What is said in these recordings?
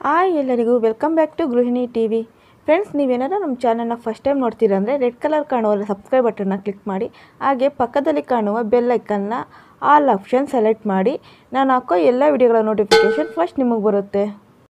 hi ಎಲ್ಲರಿಗೂ welcome back to Gruhini T V friends ನೀವೇನಾದ್ರೂ ನಮ್ಮ ಚಾನಲ್ನ ಫಸ್ಟ್ ಟೈಮ್ ನೋಡ್ತೀರಾ ಅಂದರೆ ರೆಡ್ ಕಲರ್ ಕಾಣುವ ಸಬ್ಸ್ಕ್ರೈಬ್ ಬಟನ್ನ ಕ್ಲಿಕ್ ಮಾಡಿ ಹಾಗೆ ಪಕ್ಕದಲ್ಲಿ ಕಾಣುವ ಬೆಲ್ ಐಕನ್ನ ಆಲ್ ಆಪ್ಷನ್ ಸೆಲೆಕ್ಟ್ ಮಾಡಿ ನಾನು ಹಾಕೋ ಎಲ್ಲ ವಿಡಿಯೋಗಳ ನೋಟಿಫಿಕೇಷನ್ ಫಸ್ಟ್ ನಿಮಗೆ ಬರುತ್ತೆ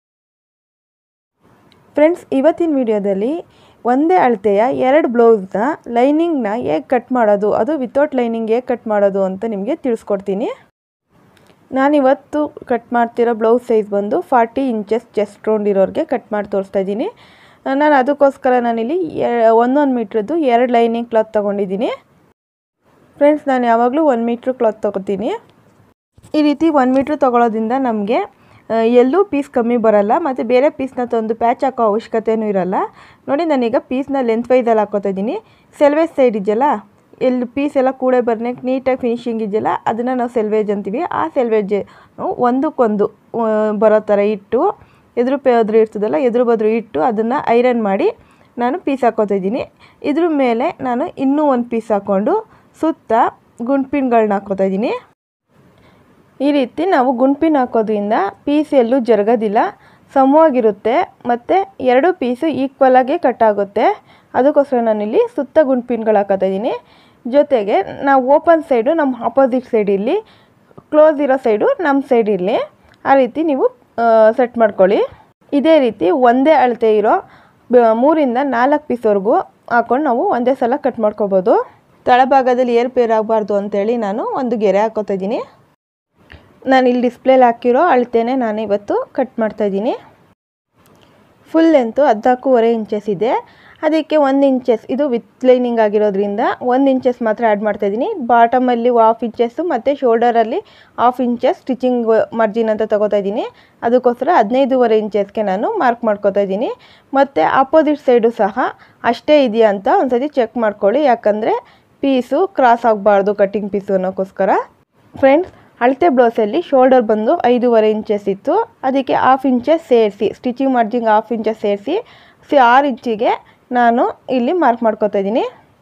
ಫ್ರೆಂಡ್ಸ್ ಇವತ್ತಿನ ವಿಡಿಯೋದಲ್ಲಿ ಒಂದೇ ಅಳತೆಯ ಎರಡು ಬ್ಲೌಸ್ನ ಲೈನಿಂಗ್ನ ಹೇಗೆ ಕಟ್ ಮಾಡೋದು ಅದು ವಿತೌಟ್ ಲೈನಿಂಗ್ ಹೇಗೆ ಕಟ್ ಮಾಡೋದು ಅಂತ ನಿಮಗೆ ತಿಳಿಸ್ಕೊಡ್ತೀನಿ ನಾನಿವತ್ತು ಕಟ್ ಮಾಡ್ತಿರೋ ಬ್ಲೌಸ್ ಸೈಜ್ ಬಂದು ಫಾರ್ಟಿ ಇಂಚಸ್ ಚೆಸ್ಟ್ ರೌಂಡ್ ಇರೋರಿಗೆ ಕಟ್ ಮಾಡಿ ತೋರಿಸ್ತಾ ಇದ್ದೀನಿ ನಾನು ಅದಕ್ಕೋಸ್ಕರ ನಾನಿಲ್ಲಿ ಒಂದೊಂದು ಮೀಟ್ರದ್ದು ಎರಡು ಲೈನಿಂಗ್ ಕ್ಲಾತ್ ತೊಗೊಂಡಿದ್ದೀನಿ ಫ್ರೆಂಡ್ಸ್ ನಾನು ಯಾವಾಗಲೂ ಒನ್ ಮೀಟ್ರ್ ಕ್ಲಾತ್ ತೊಗೋತೀನಿ ಈ ರೀತಿ ಒನ್ ಮೀಟ್ರ್ ತೊಗೊಳೋದ್ರಿಂದ ನಮಗೆ ಎಲ್ಲೂ ಪೀಸ್ ಕಮ್ಮಿ ಬರಲ್ಲ ಮತ್ತು ಬೇರೆ ಪೀಸ್ನ ತಂದು ಪ್ಯಾಚ್ ಹಾಕೋ ಅವಶ್ಯಕತೆಯೂ ಇರಲ್ಲ ನೋಡಿ ನಾನೀಗ ಪೀಸ್ನ ಲೆಂತ್ ವೈಸಲ್ಲಿ ಹಾಕೋತಾ ಇದ್ದೀನಿ ಸೆಲ್ವೇಜ್ ಸೈಡ್ ಇದೆಯಲ್ಲ ಎಲ್ಲಿ ಪೀಸ್ ಎಲ್ಲ ಕೂಡೆ ಬರ್ನಕ್ಕೆ ನೀಟಾಗಿ ಫಿನಿಶಿಂಗ್ ಇದೆಯಲ್ಲ ಅದನ್ನು ನಾವು ಸೆಲ್ವೇಜ್ ಅಂತೀವಿ ಆ ಸೆಲ್ವೇಜ್ ಒಂದಕ್ಕೊಂದು ಬರೋ ಥರ ಇಟ್ಟು ಎದುರು ಎದುರು ಇರ್ತದಲ್ಲ ಎದುರು ಬದ್ರು ಇಟ್ಟು ಅದನ್ನು ಐರನ್ ಮಾಡಿ ನಾನು ಪೀಸ್ ಹಾಕೋತಾ ಇದ್ದೀನಿ ಇದ್ರ ಮೇಲೆ ನಾನು ಇನ್ನೂ ಒಂದು ಪೀಸ್ ಹಾಕ್ಕೊಂಡು ಸುತ್ತ ಗುಂಡ್ಪಿನ್ಗಳನ್ನ ಹಾಕೋತಾ ಇದ್ದೀನಿ ಈ ರೀತಿ ನಾವು ಗುಂಡ್ಪಿನ್ ಹಾಕೋದ್ರಿಂದ ಪೀಸ್ ಎಲ್ಲೂ ಜರುಗೋದಿಲ್ಲ ಸಮವಾಗಿರುತ್ತೆ ಮತ್ತು ಎರಡು ಪೀಸು ಈಕ್ವಲಾಗಿ ಕಟ್ ಆಗುತ್ತೆ ಅದಕ್ಕೋಸ್ಕರ ನಾನಿಲ್ಲಿ ಸುತ್ತ ಗುಂಡ್ಪಿನ್ಗಳು ಹಾಕೋತಾ ಇದ್ದೀನಿ ಜೊತೆಗೆ ನಾವು ಓಪನ್ ಸೈಡು ನಮ್ಮ ಆಪೋಸಿಟ್ ಸೈಡ್ ಇಲ್ಲಿ ಕ್ಲೋಸ್ ಇರೋ ಸೈಡು ನಮ್ಮ ಸೈಡ್ ಇರಲಿ ಆ ರೀತಿ ನೀವು ಸೆಟ್ ಮಾಡ್ಕೊಳ್ಳಿ ಇದೇ ರೀತಿ ಒಂದೇ ಅಳತೆ ಇರೋ ಮೂರಿಂದ ನಾಲ್ಕು ಪೀಸ್ವರೆಗೂ ಹಾಕೊಂಡು ನಾವು ಒಂದೇ ಸಲ ಕಟ್ ಮಾಡ್ಕೋಬೋದು ತಳಭಾಗದಲ್ಲಿ ಏರ್ಪೇರ್ ಆಗಬಾರ್ದು ಅಂತೇಳಿ ನಾನು ಒಂದು ಗೆರೆ ಹಾಕೋತಾ ಇದ್ದೀನಿ ನಾನು ಇಲ್ಲಿ ಡಿಸ್ಪ್ಲೇಲಿ ಹಾಕಿರೋ ಅಳತೆನೇ ನಾನು ಇವತ್ತು ಕಟ್ ಮಾಡ್ತಾಯಿದ್ದೀನಿ ಫುಲ್ ಲೆಂತು ಹದಿನಾಲ್ಕೂವರೆ ಇಂಚಸ್ ಇದೆ ಅದಕ್ಕೆ ಒಂದು ಇಂಚಸ್ ಇದು ವಿತ್ ಲೈನಿಂಗ್ ಆಗಿರೋದ್ರಿಂದ ಒಂದು ಇಂಚಸ್ ಮಾತ್ರ ಆ್ಯಡ್ ಮಾಡ್ತಾಯಿದ್ದೀನಿ ಬಾಟಮಲ್ಲಿ ಹಾಫ್ ಇಂಚಸ್ಸು ಮತ್ತು ಶೋಲ್ಡರಲ್ಲಿ ಹಾಫ್ ಇಂಚಸ್ ಸ್ಟಿಚಿಂಗ್ ಮಾರ್ಜಿನ್ ಅಂತ ತೊಗೋತಾ ಇದ್ದೀನಿ ಅದಕ್ಕೋಸ್ಕರ ಹದಿನೈದೂವರೆ ಇಂಚಸ್ಗೆ ನಾನು ಮಾರ್ಕ್ ಮಾಡ್ಕೋತಾ ಇದ್ದೀನಿ ಮತ್ತು ಆಪೋಸಿಟ್ ಸೈಡು ಸಹ ಅಷ್ಟೇ ಇದೆಯಾ ಅಂತ ಒಂದ್ಸತಿ ಚೆಕ್ ಮಾಡ್ಕೊಳ್ಳಿ ಯಾಕಂದರೆ ಪೀಸು ಕ್ರಾಸ್ ಆಗಬಾರ್ದು ಕಟ್ಟಿಂಗ್ ಪೀಸು ಅನ್ನೋಕ್ಕೋಸ್ಕರ ಫ್ರೆಂಡ್ಸ್ ಅಳತೆ ಬ್ಲೌಸಲ್ಲಿ ಶೋಲ್ಡರ್ ಬಂದು ಐದೂವರೆ ಇಂಚಸ್ ಇತ್ತು ಅದಕ್ಕೆ ಹಾಫ್ ಇಂಚಸ್ ಸೇರಿಸಿ ಸ್ಟಿಚಿಂಗ್ ಮಾರ್ಜಿಂಗ್ ಹಾಫ್ ಇಂಚಸ್ ಸೇರಿಸಿ ಸಿ ಆರು ಇಂಚಿಗೆ ನಾನು ಇಲ್ಲಿ ಮಾರ್ಕ್ ಮಾಡ್ಕೋತಾ ಇದ್ದೀನಿ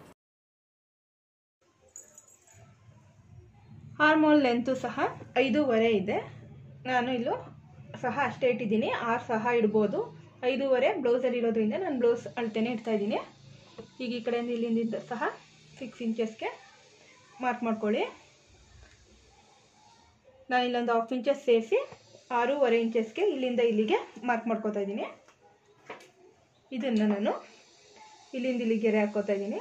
ಹಾರ್ಮೋನ್ ಲೆಂತು ಸಹ ಐದೂವರೆ ಇದೆ ನಾನು ಇಲ್ಲೂ ಸಹ ಅಷ್ಟೇ ಇಟ್ಟಿದ್ದೀನಿ ಆರು ಸಹ ಇಡ್ಬೋದು ಐದೂವರೆ ಬ್ಲೌಸಲ್ಲಿ ಇರೋದ್ರಿಂದ ನಾನು ಬ್ಲೌಸ್ ಅಳತೆನೇ ಇಡ್ತಾ ಇದ್ದೀನಿ ಈಗ ಈ ಕಡೆಯಿಂದ ಇಲ್ಲಿಂದ ಸಹ ಸಿಕ್ಸ್ ಇಂಚಸ್ಗೆ ಮಾರ್ಕ್ ಮಾಡ್ಕೊಳ್ಳಿ ನಾನು ಇಲ್ಲೊಂದು ಹಾಫ್ ಇಂಚಸ್ ಸೇರಿಸಿ ಆರೂವರೆ ಇಂಚಸ್ಗೆ ಇಲ್ಲಿಂದ ಇಲ್ಲಿಗೆ ಮಾರ್ಕ್ ಮಾಡ್ಕೋತಾ ಇದ್ದೀನಿ ಇದನ್ನು ನಾನು ಇಲ್ಲಿಂದ ಇಲ್ಲಿ ಗೆರೆ ಹಾಕೋತಾ ಇದ್ದೀನಿ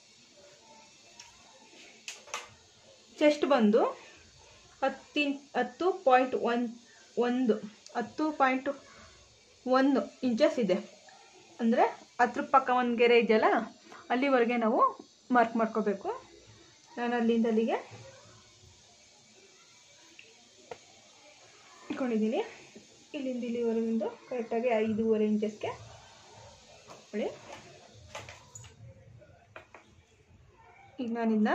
ಚೆಸ್ಟ್ ಬಂದು ಹತ್ತು ಹತ್ತು ಪಾಯಿಂಟ್ ಒನ್ ಒಂದು ಹತ್ತು ಪಾಯಿಂಟ್ ಒಂದು ಇಂಚಸ್ ಇದೆ ಅಂದರೆ ಹತ್ರ ಪಕ್ಕ ಒಂದು ಗೆರೆ ಇದೆಯಲ್ಲ ಅಲ್ಲಿವರೆಗೆ ನಾವು ಮಾರ್ಕ್ ಮಾಡ್ಕೋಬೇಕು ನಾನು ಅಲ್ಲಿಂದ ಅಲ್ಲಿಗೆ ಇಟ್ಕೊಂಡಿದ್ದೀನಿ ಇಲ್ಲಿಂದ ಇಲ್ಲಿವರೆಗಿಂದು ಕರೆಕ್ಟಾಗಿ ಐದೂವರೆ ಇಂಚಸ್ಗೆ ನೋಡಿ ಈಗ ನಾನಿಂದ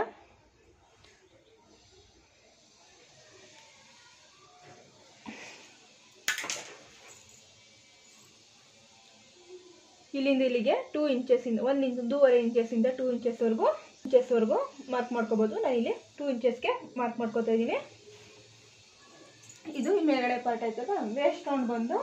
ಇಲ್ಲಿಂದ ಇಲ್ಲಿಗೆ ಟೂ ಇಂಚಸ್ಸಿಂದ ಒಂದು ಇಂಚ್ ಒಂದೂವರೆ ಇಂಚಸ್ಸಿಂದ ಟೂ ಇಂಚಸ್ವರೆಗೂ ಇಂಚಸ್ವರೆಗೂ ಮಾರ್ಕ್ ಮಾಡ್ಕೋಬೋದು ನಾನು ಇಲ್ಲಿ ಟೂ ಇಂಚಸ್ಗೆ ಮಾರ್ಕ್ ಮಾಡ್ಕೋತಾ ಇದ್ದೀನಿ ಇದು ಮೇಲ್ಗಡೆ ಪಾರ್ಟ್ ಆಯ್ತಲ್ಲ ವೇಸ್ಟ್ ರೌಂಡ್ ಬಂದು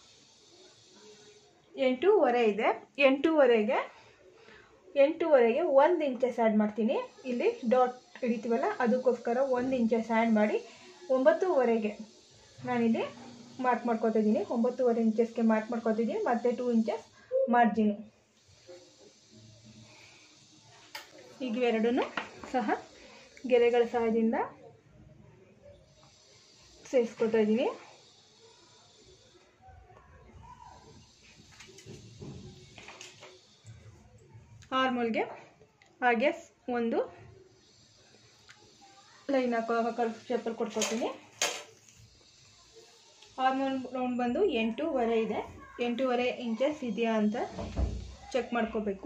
ಎಂಟೂವರೆ ಇದೆ ಎಂಟೂವರೆಗೆ ಎಂಟೂವರೆಗೆ ಒಂದು ಇಂಚಸ್ ಆ್ಯಡ್ ಮಾಡ್ತೀನಿ ಇಲ್ಲಿ ಡಾಟ್ ಹಿಡಿತೀವಲ್ಲ ಅದಕ್ಕೋಸ್ಕರ ಒಂದು ಇಂಚಸ್ ಆ್ಯಡ್ ಮಾಡಿ ಒಂಬತ್ತೂವರೆಗೆ ನಾನಿಲ್ಲಿ ಮಾರ್ಕ್ ಮಾಡ್ಕೊತಾ ಇದ್ದೀನಿ ಒಂಬತ್ತೂವರೆ ಇಂಚಸ್ಗೆ ಮಾರ್ಕ್ ಮಾಡ್ಕೊತಿದ್ದೀನಿ ಮತ್ತು ಟೂ ಇಂಚಸ್ ಮಾರ್ಜಿನು ಈಗ ಎರಡೂ ಸಹ ಗೆರೆಗಳ ಸಹಾಯದಿಂದ ಸೇರಿಸ್ಕೊತಾ ಇದ್ದೀನಿ ಆರ್ಮೋಲ್ಗೆ ಹಾಗೆ ಒಂದು ಲೈನ್ ಹಾಕೋ ಕರ್ಫ್ ಶೇಪಲ್ಲಿ ಕೊಟ್ಕೊತೀನಿ ಆರ್ಮೋಲ್ ರೌಂಡ್ ಬಂದು ಎಂಟೂವರೆ ಇದೆ ಎಂಟೂವರೆ ಇಂಚಸ್ ಇದೆಯಾ ಅಂತ ಚೆಕ್ ಮಾಡ್ಕೋಬೇಕು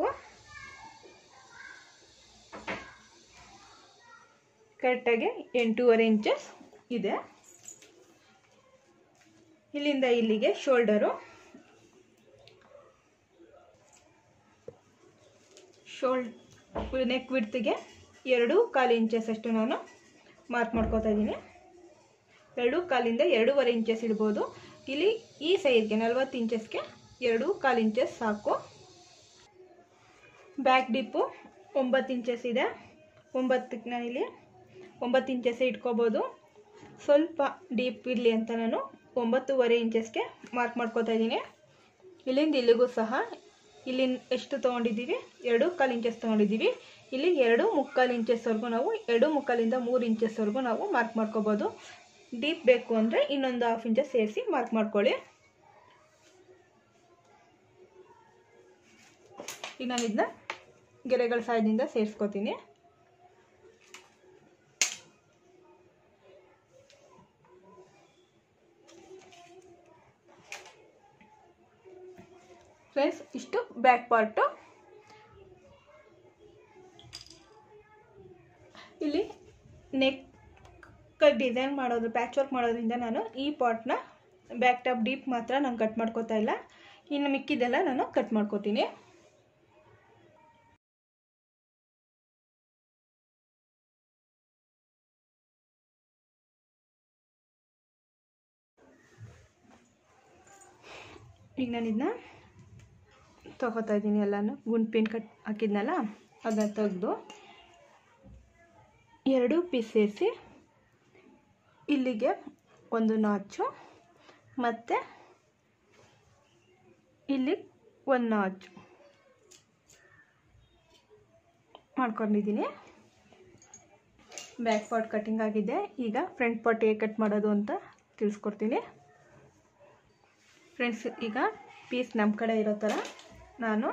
ಕರೆಕ್ಟಾಗಿ ಎಂಟೂವರೆ ಇಂಚಸ್ ಇದೆ ಇಲ್ಲಿಂದ ಇಲ್ಲಿಗೆ ಶೋಲ್ಡರು ಶೋಲ್ಡ್ ನೆಕ್ ವಿಡ್ತಿಗೆ ಎರಡು ಕಾಲು ಇಂಚಸ್ ಅಷ್ಟು ನಾನು ಮಾರ್ಕ್ ಮಾಡ್ಕೋತಾ ಇದ್ದೀನಿ ಎರಡು ಕಾಲಿಂದ ಎರಡೂವರೆ ಇಂಚಸ್ ಇಡ್ಬೋದು ಇಲ್ಲಿ ಈ ಸೈಜ್ಗೆ ನಲ್ವತ್ತು ಇಂಚಸ್ಗೆ ಎರಡು ಕಾಲು ಇಂಚಸ್ ಸಾಕು ಬ್ಯಾಕ್ ಡಿಪ್ಪು ಒಂಬತ್ತು ಇಂಚಸ್ ಇದೆ ಒಂಬತ್ತಕ್ಕೆ ನಾನಿಲ್ಲಿ ಒಂಬತ್ತು ಇಂಚಸ್ ಇಟ್ಕೋಬೋದು ಸ್ವಲ್ಪ ಡೀಪ್ ಇರಲಿ ಅಂತ ನಾನು ಒಂಬತ್ತೂವರೆ ಇಂಚಸ್ಗೆ ಮಾರ್ಕ್ ಮಾಡ್ಕೋತಾ ಇದ್ದೀನಿ ಇಲ್ಲಿಂದ ಇಲ್ಲಿಗೂ ಸಹ ಇಲ್ಲಿ ಎಷ್ಟು ತೊಗೊಂಡಿದ್ದೀವಿ ಎರಡು ಕಾಲು ಇಂಚಸ್ ತೊಗೊಂಡಿದ್ದೀವಿ ಇಲ್ಲಿ ಎರಡು ಮುಕ್ಕಾಲು ಇಂಚಸ್ವರೆಗೂ ನಾವು ಎರಡು ಮುಕ್ಕಾಲಿಂದ ಮೂರು ಇಂಚಸ್ವರೆಗೂ ನಾವು ಮಾರ್ಕ್ ಮಾಡ್ಕೋಬೋದು ಡೀಪ್ ಬೇಕು ಅಂದರೆ ಇನ್ನೊಂದು ಹಾಫ್ ಇಂಚಸ್ ಸೇರಿಸಿ ಮಾರ್ಕ್ ಮಾಡ್ಕೊಳ್ಳಿ ಈಗ ನಾನು ಇದನ್ನ ಗೆರೆಗಳ ಸಹಾಯದಿಂದ ಸೇರಿಸ್ಕೋತೀನಿ ಫ್ರೆಂಡ್ಸ್ ಇಷ್ಟು ಬ್ಯಾಕ್ ಪಾರ್ಟು ಇಲ್ಲಿ ನೆಕ್ ಡಿಸೈನ್ ಮಾಡೋದು ಪ್ಯಾಚ್ ವರ್ಕ್ ಮಾಡೋದ್ರಿಂದ ನಾನು ಈ ಪಾರ್ಟ್ನ ಬ್ಯಾಕ್ ಟಾಪ್ ಡೀಪ್ ಮಾತ್ರ ನಾನು ಕಟ್ ಮಾಡ್ಕೋತಾ ಇಲ್ಲ ಇನ್ನು ಮಿಕ್ಕಿದೆಲ್ಲ ನಾನು ಕಟ್ ಮಾಡ್ಕೋತೀನಿ ಈಗ ನಾನು ಇದನ್ನ ತಗೋತಾ ಇದ್ದೀನಿ ಎಲ್ಲನೂ ಗುಂಡು ಪಿನ್ ಕಟ್ ಹಾಕಿದ್ನಲ್ಲ ಅದನ್ನ ತೆಗೆದು ಎರಡು ಪೀಸ್ ಸೇರಿಸಿ ಇಲ್ಲಿಗೆ ಒಂದು ನಾಚು ಮತ್ತು ಇಲ್ಲಿ ಒಂದು ನಾಚು ಮಾಡ್ಕೊಂಡಿದ್ದೀನಿ ಬ್ಯಾಕ್ ಪಾರ್ಟ್ ಕಟ್ಟಿಂಗ್ ಆಗಿದೆ ಈಗ ಫ್ರಂಟ್ ಪಾರ್ಟ್ ಹೇಗೆ ಕಟ್ ಮಾಡೋದು ಅಂತ ತಿಳಿಸ್ಕೊಡ್ತೀನಿ ಫ್ರೆಂಡ್ಸ್ ಈಗ ಪೀಸ್ ನಮ್ಮ ಕಡೆ ಇರೋ ಥರ ನಾನು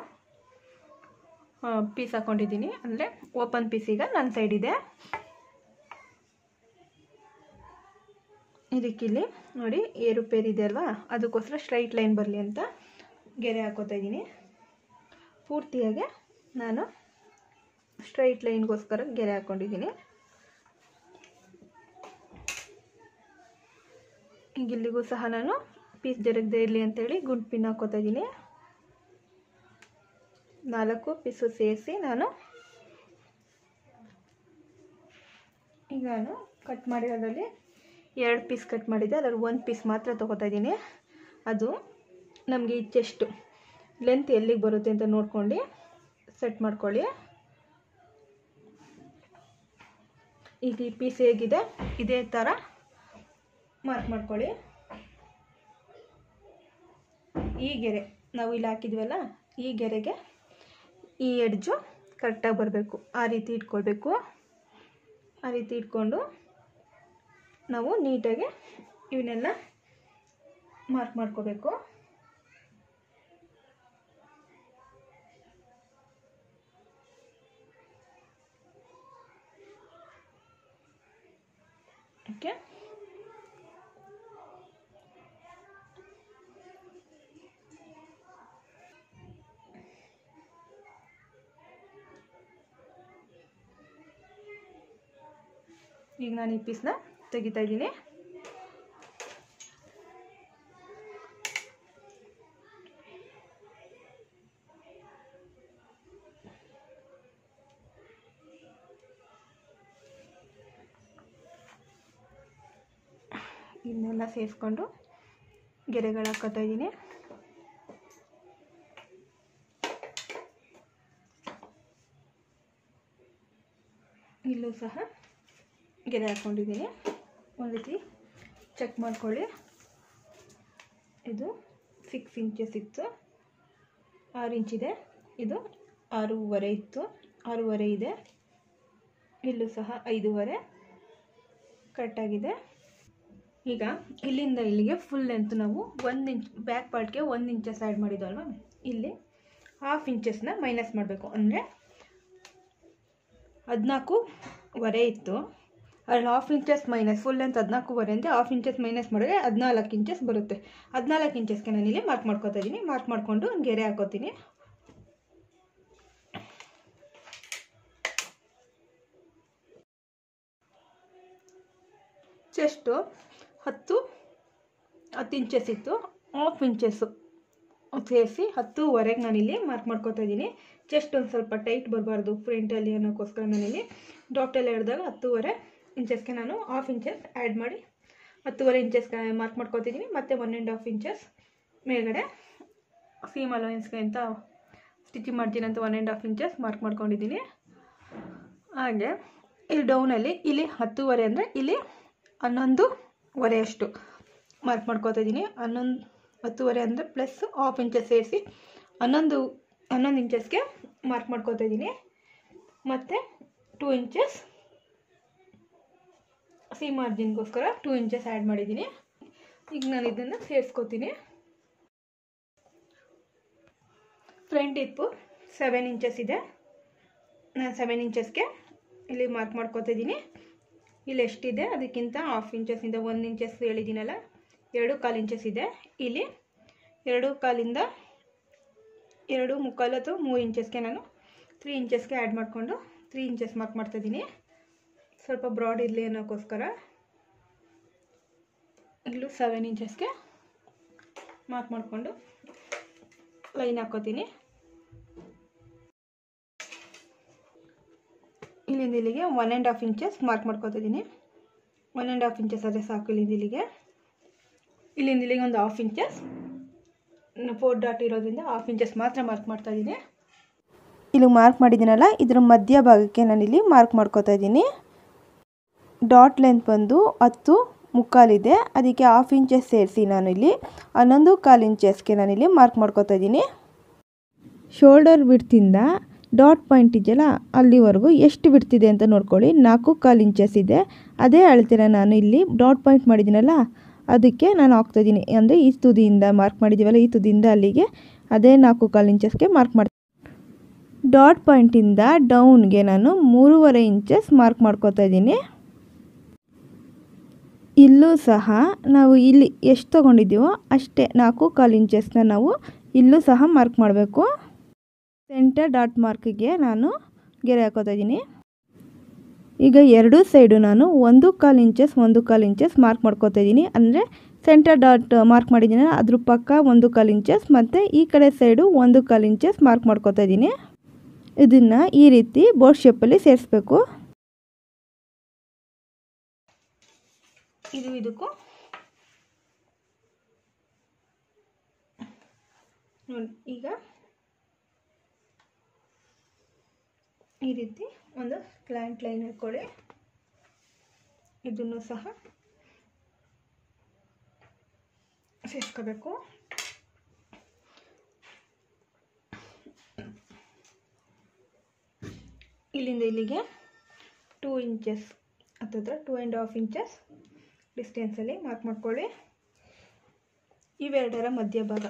ಪೀಸ್ ಹಾಕ್ಕೊಂಡಿದ್ದೀನಿ ಅಂದರೆ ಓಪನ್ ಪೀಸ್ ಈಗ ನನ್ನ ಸೈಡ್ ಇದೆ ಇದಕ್ಕಿಲ್ಲಿ ನೋಡಿ ಏರುಪೇರು ಇದೆ ಅಲ್ವಾ ಅದಕ್ಕೋಸ್ಕರ ಸ್ಟ್ರೈಟ್ ಲೈನ್ ಬರಲಿ ಅಂತ ಗೆರೆ ಹಾಕೋತಾ ಇದ್ದೀನಿ ಪೂರ್ತಿಯಾಗಿ ನಾನು ಸ್ಟ್ರೈಟ್ ಲೈನ್ಗೋಸ್ಕರ ಗೆರೆ ಹಾಕ್ಕೊಂಡಿದ್ದೀನಿ ಈಗ ಇಲ್ಲಿಗೂ ಸಹ ನಾನು ಪೀಸ್ ಜರಗದೆ ಇರಲಿ ಅಂತೇಳಿ ಗುಂಡು ಪಿನ್ ಹಾಕೋತಾ ಇದ್ದೀನಿ ನಾಲ್ಕು ಪೀಸು ಸೇರಿಸಿ ನಾನು ಈಗ ನಾನು ಕಟ್ ಮಾಡಿರೋದ್ರಲ್ಲಿ ಎರಡು ಪೀಸ್ ಕಟ್ ಮಾಡಿದ್ದೆ ಅದರಲ್ಲಿ ಒಂದು ಪೀಸ್ ಮಾತ್ರ ತೊಗೋತಾ ಇದ್ದೀನಿ ಅದು ನಮಗೆ ಈ ಚೆಸ್ಟು ಲೆಂತ್ ಎಲ್ಲಿಗೆ ಬರುತ್ತೆ ಅಂತ ನೋಡ್ಕೊಂಡು ಸೆಟ್ ಮಾಡ್ಕೊಳ್ಳಿ ಈಗ ಈ ಪೀಸ್ ಹೇಗಿದೆ ಇದೇ ಥರ ಮಾರ್ಕ್ ಮಾಡ್ಕೊಳ್ಳಿ ಈ ಗೆರೆ ನಾವು ಇಲ್ಲಿ ಹಾಕಿದ್ವಲ್ಲ ಈ ಗೆರೆಗೆ ಈ ಎಡ್ಜು ಕರೆಕ್ಟಾಗಿ ಬರಬೇಕು ಆ ರೀತಿ ಇಟ್ಕೊಳ್ಬೇಕು ಆ ರೀತಿ ಇಟ್ಕೊಂಡು ನಾವು ನೀಟಾಗಿ ಇವನ್ನೆಲ್ಲ ಮಾರ್ಕ್ ಮಾಡ್ಕೋಬೇಕು ಓಕೆ ಈಗ ನಾನು ಈ ಪೀಸ್ನ ತೆಗಿತಾ ಇದ್ದೀನಿ ಇದನ್ನೆಲ್ಲ ಸೇರಿಸ್ಕೊಂಡು ಗೆರೆಗಳು ಹಾಕೋತಾ ಇದ್ದೀನಿ ಇಲ್ಲೂ ಸಹ ಗೆರೆ ಹಾಕ್ಕೊಂಡಿದ್ದೀನಿ ಒಂದು ರೀತಿ ಚೆಕ್ ಮಾಡ್ಕೊಳ್ಳಿ ಇದು ಸಿಕ್ಸ್ ಇಂಚಸ್ ಇತ್ತು ಆರು ಇಂಚಿದೆ ಇದು ಆರೂವರೆ ಇತ್ತು ಆರೂವರೆ ಇದೆ ಇಲ್ಲೂ ಸಹ ಐದೂವರೆ ಕರೆಕ್ಟಾಗಿದೆ ಈಗ ಇಲ್ಲಿಂದ ಇಲ್ಲಿಗೆ ಫುಲ್ ಲೆಂತ್ ನಾವು ಒಂದು ಇಂಚ್ ಬ್ಯಾಕ್ ಪಾರ್ಟ್ಗೆ ಒಂದು ಇಂಚಸ್ ಆ್ಯಡ್ ಮಾಡಿದ್ವಲ್ವ ಇಲ್ಲಿ ಹಾಫ್ ಇಂಚಸ್ನ ಮೈನಸ್ ಮಾಡಬೇಕು ಅಂದರೆ ಹದಿನಾಲ್ಕೂವರೆ ಇತ್ತು ಅದ್ರಲ್ಲಿ half inches minus full length ಹದಿನಾಲ್ಕೂವರೆ ಅಂದರೆ ಹಾಫ್ ಇಂಚಸ್ ಮೈನಸ್ ಮಾಡಿದ್ರೆ ಹದಿನಾಲ್ಕು ಇಂಚಸ್ ಬರುತ್ತೆ ಹದಿನಾಲ್ಕು ಇಂಚಸ್ಗೆ ನಾನು ಇಲ್ಲಿ ಮಾರ್ಕ್ ಮಾಡ್ಕೊತಾ ಇದ್ದೀನಿ ಮಾರ್ಕ್ ಮಾಡಿಕೊಂಡು ಗೆರೆ ಹಾಕೋತೀನಿ ಚೆಸ್ಟು ಹತ್ತು ಹತ್ತು ಇಂಚಸ್ ಇತ್ತು ಹಾಫ್ ಇಂಚಸ್ಸು ಸೇರಿಸಿ ಹತ್ತುವರೆಗೆ ನಾನಿಲ್ಲಿ ಮಾರ್ಕ್ ಮಾಡ್ಕೊತಾ ಇದ್ದೀನಿ ಚೆಸ್ಟ್ ಒಂದು ಸ್ವಲ್ಪ ಟೈಟ್ ಬರಬಾರ್ದು ಫ್ರಂಟಲ್ಲಿ ಅನ್ನೋಕ್ಕೋಸ್ಕರ ನಾನಿಲ್ಲಿ ಡಾಟೆಲ್ಲ ಹಿಡ್ದಾಗ ಹತ್ತುವರೆ ಇಂಚಸ್ಗೆ ನಾನು ಹಾಫ್ ಇಂಚಸ್ ಆ್ಯಡ್ ಮಾಡಿ ಹತ್ತುವರೆ ಇಂಚಸ್ಗೆ ಮಾರ್ಕ್ ಮಾಡ್ಕೊತಿದ್ದೀನಿ ಮತ್ತು ಒನ್ ಆ್ಯಂಡ್ ಹಾಫ್ ಇಂಚಸ್ ಮೇಲ್ಗಡೆ ಸೀಮ್ ಅಲೋಯನ್ಸ್ಗೆ ಅಂತ ಸ್ಟಿಚಿಂಗ್ ಮಾಡ್ತೀನಿ ಅಂತ one and half inches mark ಮಾಡ್ಕೊಂಡಿದ್ದೀನಿ ಹಾಗೆ ಇಲ್ಲಿ ಡೌನಲ್ಲಿ ಇಲ್ಲಿ ಹತ್ತುವರೆ ಅಂದರೆ ಇಲ್ಲಿ ಹನ್ನೊಂದುವರೆ ಅಷ್ಟು ಮಾರ್ಕ್ ಮಾಡ್ಕೋತಾ ಇದ್ದೀನಿ ಹನ್ನೊಂದು ಹತ್ತುವರೆ ಅಂದರೆ ಪ್ಲಸ್ ಹಾಫ್ ಇಂಚಸ್ ಸೇರಿಸಿ ಹನ್ನೊಂದು ಹನ್ನೊಂದು ಇಂಚಸ್ಗೆ ಮಾರ್ಕ್ ಮಾಡ್ಕೋತಾ ಇದ್ದೀನಿ ಮತ್ತು ಟೂ ಇಂಚಸ್ ಸಿ ಮಾರ್ಜಿನ್ಗೋಸ್ಕರ ಟೂ ಇಂಚಸ್ ಆ್ಯಡ್ ಮಾಡಿದ್ದೀನಿ ಈಗ ನಾನು ಇದನ್ನು ಸೇರಿಸ್ಕೋತೀನಿ ಫ್ರಂಟ್ ಇಪ್ಪು ಸೆವೆನ್ ಇಂಚಸ್ ಇದೆ ನಾನು ಸೆವೆನ್ ಇಂಚಸ್ಗೆ ಇಲ್ಲಿ ಮಾರ್ಕ್ ಮಾಡ್ಕೋತಾ ಇದ್ದೀನಿ ಇಲ್ಲಿ ಎಷ್ಟಿದೆ ಅದಕ್ಕಿಂತ ಹಾಫ್ ಇಂಚಸ್ಸಿಂದ ಒಂದು ಇಂಚಸ್ ಹೇಳಿದ್ದೀನಲ್ಲ ಎರಡು ಕಾಲು ಇಂಚಸ್ ಇದೆ ಇಲ್ಲಿ ಎರಡು ಕಾಲಿಂದ ಎರಡು ಮುಕ್ಕಾಲು ಅಥವಾ ಮೂರು ಇಂಚಸ್ಗೆ ನಾನು ತ್ರೀ ಇಂಚಸ್ಗೆ ಆ್ಯಡ್ ಮಾಡಿಕೊಂಡು ತ್ರೀ ಇಂಚಸ್ ಮಾರ್ಕ್ ಮಾಡ್ತಾಯಿದ್ದೀನಿ ಸ್ವಲ್ಪ ಬ್ರಾಡ್ ಇರಲಿ ಅನ್ನೋಕ್ಕೋಸ್ಕರ ಇಲ್ಲೂ ಸೆವೆನ್ ಇಂಚಸ್ಗೆ ಮಾರ್ಕ್ ಮಾಡಿಕೊಂಡು ಲೈನ್ ಹಾಕೋತೀನಿ ಇಲ್ಲಿಂದ ಇಲ್ಲಿಗೆ one and half inches mark ಮಾಡ್ಕೊತಿದ್ದೀನಿ ಒನ್ ಆ್ಯಂಡ್ ಹಾಫ್ ಇಂಚಸ್ ಅದೇ ಸಾಕು ಇಲ್ಲಿಂದ ಇಲ್ಲಿಗೆ ಇಲ್ಲಿಂದ ಇಲ್ಲಿಗೆ ಒಂದು ಹಾಫ್ ಇಂಚಸ್ ಫೋರ್ ಡಾಟ್ ಇರೋದ್ರಿಂದ ಹಾಫ್ ಇಂಚಸ್ ಮಾತ್ರ ಮಾರ್ಕ್ ಮಾಡ್ತಾ ಇದ್ದೀನಿ ಇಲ್ಲಿ ಮಾರ್ಕ್ ಮಾಡಿದ್ದೀನಲ್ಲ ಇದರ ಮಧ್ಯ ಭಾಗಕ್ಕೆ ನಾನಿಲ್ಲಿ ಮಾರ್ಕ್ ಮಾಡ್ಕೋತಾ ಇದ್ದೀನಿ ಡಾಟ್ ಲೆಂತ್ ಬಂದು ಹತ್ತು ಮುಕ್ಕಾಲಿದೆ ಅದಕ್ಕೆ ಹಾಫ್ ಇಂಚಸ್ ಸೇರಿಸಿ ನಾನು ಇಲ್ಲಿ ಹನ್ನೊಂದು ಕಾಲು ಇಂಚಸ್ಗೆ ನಾನಿಲ್ಲಿ ಮಾರ್ಕ್ ಮಾಡ್ಕೋತಾ ಇದ್ದೀನಿ ಶೋಲ್ಡರ್ ಬಿಡ್ತಿಂದ ಡಾಟ್ ಪಾಯಿಂಟ್ ಇದೆಯಲ್ಲ ಅಲ್ಲಿವರೆಗೂ ಎಷ್ಟು ಬಿಡ್ತಿದೆ ಅಂತ ನೋಡ್ಕೊಳ್ಳಿ ನಾಲ್ಕು ಕಾಲು ಇಂಚಸ್ ಇದೆ ಅದೇ ಅಳ್ತೀರ ನಾನು ಇಲ್ಲಿ ಡಾಟ್ ಪಾಯಿಂಟ್ ಮಾಡಿದ್ದೀನಲ್ಲ ಅದಕ್ಕೆ ನಾನು ಹಾಕ್ತಾಯಿದ್ದೀನಿ ಅಂದರೆ ಈ ತುದಿಯಿಂದ ಮಾರ್ಕ್ ಮಾಡಿದ್ದೀವಲ್ಲ ಈ ತುದಿಯಿಂದ ಅಲ್ಲಿಗೆ ಅದೇ ನಾಲ್ಕು ಕಾಲು ಇಂಚಸ್ಗೆ ಮಾರ್ಕ್ ಮಾಡ್ತೀನಿ ಡಾಟ್ ಪಾಯಿಂಟಿಂದ ಡೌನ್ಗೆ ನಾನು ಮೂರುವರೆ ಇಂಚಸ್ ಮಾರ್ಕ್ ಮಾಡ್ಕೋತಾ ಇದ್ದೀನಿ ಇಲ್ಲೂ ಸಹ ನಾವು ಇಲ್ಲಿ ಎಷ್ಟು ತೊಗೊಂಡಿದ್ದೀವೋ ಅಷ್ಟೇ ನಾಲ್ಕು ಕಾಲು ಇಂಚಸ್ನ ನಾವು ಇಲ್ಲೂ ಸಹ ಮಾರ್ಕ್ ಮಾಡಬೇಕು ಸೆಂಟರ್ ಡಾಟ್ ಮಾರ್ಕಿಗೆ ನಾನು ಗೆರೆ ಹಾಕೋತಾ ಇದ್ದೀನಿ ಈಗ ಎರಡೂ ಸೈಡು ನಾನು ಒಂದು ಕಾಲು ಇಂಚಸ್ ಒಂದು ಕಾಲು ಇಂಚಸ್ ಮಾರ್ಕ್ ಮಾಡ್ಕೋತಾ ಇದ್ದೀನಿ ಅಂದರೆ ಸೆಂಟರ್ ಡಾಟ್ ಮಾರ್ಕ್ ಮಾಡಿದ್ದೀನಿ ಅದ್ರ ಪಕ್ಕ ಒಂದು ಕಾಲು ಇಂಚಸ್ ಮತ್ತು ಈ ಕಡೆ ಸೈಡು ಒಂದು ಕಾಲು ಇಂಚಸ್ ಮಾರ್ಕ್ ಮಾಡ್ಕೋತಾ ಇದ್ದೀನಿ ಇದನ್ನು ಈ ರೀತಿ ಬೋಟ್ ಶೇಪಲ್ಲಿ ಸೇರಿಸ್ಬೇಕು ಇದು ಇದಕ್ಕೂ ನೋಡಿ ಈಗ ಈ ರೀತಿ ಒಂದು ಸ್ಲ್ಯಾಂಟ್ ಲೈನ್ ಹಾಕೊಳ್ಳಿ ಇದನ್ನು ಸಹ ಸೇರಿಸ್ಕೋಬೇಕು ಇಲ್ಲಿಂದ ಇಲ್ಲಿಗೆ ಟೂ ಇಂಚಸ್ ಹತ್ತಿರ ಟೂ ಆ್ಯಂಡ್ ಹಾಫ್ ಇಂಚಸ್ ಡಿಸ್ಟೆನ್ಸಲ್ಲಿ ಮಾರ್ಕ್ ಮಾಡ್ಕೊಳ್ಳಿ ಇವೆರಡರ ಮಧ್ಯಭಾಗ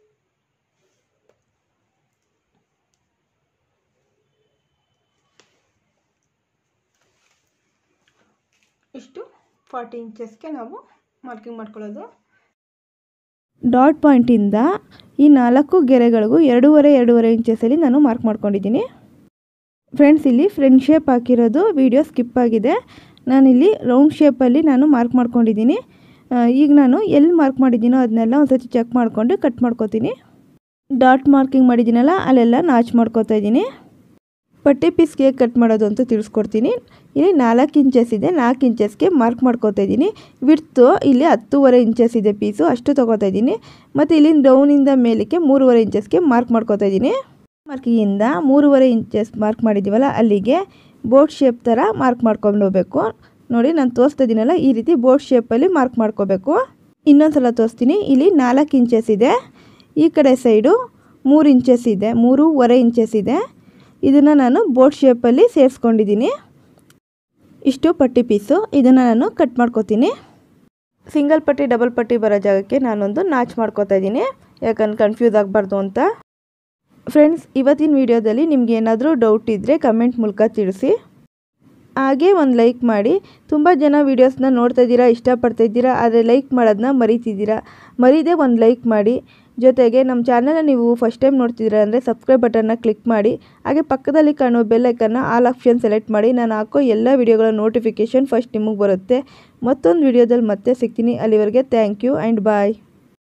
ಇಷ್ಟು ಫಾರ್ಟಿ ಇಂಚಸ್ಗೆ ನಾವು ಮಾರ್ಕಿಂಗ್ ಮಾಡ್ಕೊಳ್ಳೋದು ಡಾಟ್ ಪಾಯಿಂಟಿಂದ ಈ ನಾಲ್ಕು ಗೆರೆಗಳಿಗೂ ಎರಡೂವರೆ ಎರಡೂವರೆ ಇಂಚಸಲ್ಲಿ ನಾನು ಮಾರ್ಕ್ ಮಾಡ್ಕೊಂಡಿದ್ದೀನಿ ಫ್ರೆಂಡ್ಸ್ ಇಲ್ಲಿ ಫ್ರೆಂಡ್ ಶೇಪ್ ಹಾಕಿರೋದು ವಿಡಿಯೋ ಸ್ಕಿಪ್ ಆಗಿದೆ ನಾನಿಲ್ಲಿ ರೌಂಡ್ ಶೇಪಲ್ಲಿ ನಾನು ಮಾರ್ಕ್ ಮಾಡ್ಕೊಂಡಿದ್ದೀನಿ ಆ, ಈಗ ನಾನು ಎಲ್ಲಿ ಮಾರ್ಕ್ ಮಾಡಿದ್ದೀನೋ ಅದನ್ನೆಲ್ಲ ಒಂದು ಸತಿ ಚೆಕ್ ಮಾಡಿಕೊಂಡು ಕಟ್ ಮಾಡ್ಕೊತೀನಿ ಡಾಟ್ ಮಾರ್ಕಿಂಗ್ ಮಾಡಿದ್ದೀನಲ್ಲ ಅಲ್ಲೆಲ್ಲ ನಾಚ್ ಮಾಡ್ಕೊತಾ ಇದ್ದೀನಿ ಪಟ್ಟಿ ಪೀಸ್ಗೆ ಹೇಗೆ ಕಟ್ ಮಾಡೋದು ಅಂತ ತಿಳಿಸ್ಕೊಡ್ತೀನಿ ಇಲ್ಲಿ ನಾಲ್ಕು ಇಂಚಸ್ ಇದೆ ನಾಲ್ಕು ಇಂಚಸ್ಗೆ ಮಾರ್ಕ್ ಮಾಡ್ಕೊತಾ ಇದ್ದೀನಿ ವಿಡ್ತು ಇಲ್ಲಿ ಹತ್ತೂವರೆ ಇಂಚಸ್ ಇದೆ ಪೀಸು ಅಷ್ಟು ತೊಗೋತಾ ಇದ್ದೀನಿ ಮತ್ತು ಇಲ್ಲಿ ಡೌನಿಂದ ಮೇಲಕ್ಕೆ ಮೂರುವರೆ ಇಂಚಸ್ಗೆ ಮಾರ್ಕ್ ಮಾಡ್ಕೊತಾ ಇದ್ದೀನಿ ಮಾರ್ಕಿಂದ ಮೂರುವರೆ ಇಂಚಸ್ ಮಾರ್ಕ್ ಮಾಡಿದ್ದೀವಲ್ಲ ಅಲ್ಲಿಗೆ ಬೋಟ್ ಶೇಪ್ ಥರ ಮಾರ್ಕ್ ಮಾಡ್ಕೊಂಡು ಹೋಗ್ಬೇಕು ನೋಡಿ ನಾನು ತೋರಿಸ್ತಾ ಇದ್ದೀನಲ್ಲ ಈ ರೀತಿ ಬೋಟ್ ಶೇಪಲ್ಲಿ ಮಾರ್ಕ್ ಮಾಡ್ಕೋಬೇಕು ಇನ್ನೊಂದು ಸಲ ತೋರಿಸ್ತೀನಿ ಇಲ್ಲಿ ನಾಲ್ಕು ಇಂಚಸ್ ಇದೆ ಈ ಕಡೆ ಸೈಡು ಮೂರು ಇಂಚಸ್ ಇದೆ ಮೂರುವರೆ ಇಂಚಸ್ ಇದೆ ಇದನ್ನು ನಾನು ಬೋಟ್ ಶೇಪಲ್ಲಿ ಸೇರಿಸ್ಕೊಂಡಿದ್ದೀನಿ ಇಷ್ಟು ಪಟ್ಟಿ ಪೀಸು ಇದನ್ನು ನಾನು ಕಟ್ ಮಾಡ್ಕೋತೀನಿ ಸಿಂಗಲ್ ಪಟ್ಟಿ ಡಬಲ್ ಪಟ್ಟಿ ಬರೋ ಜಾಗಕ್ಕೆ ನಾನೊಂದು ನಾಚ್ ಮಾಡ್ಕೋತಾ ಇದ್ದೀನಿ ಯಾಕಂದ್ರೆ ಕನ್ಫ್ಯೂಸ್ ಆಗಬಾರ್ದು ಅಂತ ಫ್ರೆಂಡ್ಸ್ ಇವತ್ತಿನ ವಿಡಿಯೋದಲ್ಲಿ ನಿಮ್ಗೆ ಏನಾದರೂ ಡೌಟ್ ಇದ್ದರೆ ಕಮೆಂಟ್ ಮೂಲಕ ತಿಳಿಸಿ ಹಾಗೆ ಒಂದು ಲೈಕ್ ಮಾಡಿ ತುಂಬ ಜನ ವೀಡಿಯೋಸ್ನ ನೋಡ್ತಾ ಇದ್ದೀರಾ ಇಷ್ಟಪಡ್ತಾ ಇದ್ದೀರಾ ಆದರೆ ಲೈಕ್ ಮಾಡೋದನ್ನ ಮರಿತಿದ್ದೀರಾ ಮರೀದೆ ಒಂದು ಲೈಕ್ ಮಾಡಿ ಜೊತೆಗೆ ನಮ್ಮ ಚಾನಲ್ನ ನೀವು ಫಸ್ಟ್ ಟೈಮ್ ನೋಡ್ತಿದ್ದೀರಾ ಅಂದರೆ ಸಬ್ಸ್ಕ್ರೈಬ್ ಬಟನ್ನ ಕ್ಲಿಕ್ ಮಾಡಿ ಹಾಗೆ ಪಕ್ಕದಲ್ಲಿ ಕಾಣುವ ಬೆಲ್ಲೈಕನ್ನ ಆಲ್ ಆಪ್ಷನ್ ಸೆಲೆಕ್ಟ್ ಮಾಡಿ ನಾನು ಹಾಕೋ ಎಲ್ಲ ವೀಡಿಯೋಗಳ ನೋಟಿಫಿಕೇಷನ್ ಫಸ್ಟ್ ನಿಮಗೆ ಬರುತ್ತೆ ಮತ್ತೊಂದು ವೀಡಿಯೋದಲ್ಲಿ ಮತ್ತೆ ಸಿಗ್ತೀನಿ ಅಲ್ಲಿವರೆಗೆ ಥ್ಯಾಂಕ್ ಯು ಆ್ಯಂಡ್ ಬಾಯ್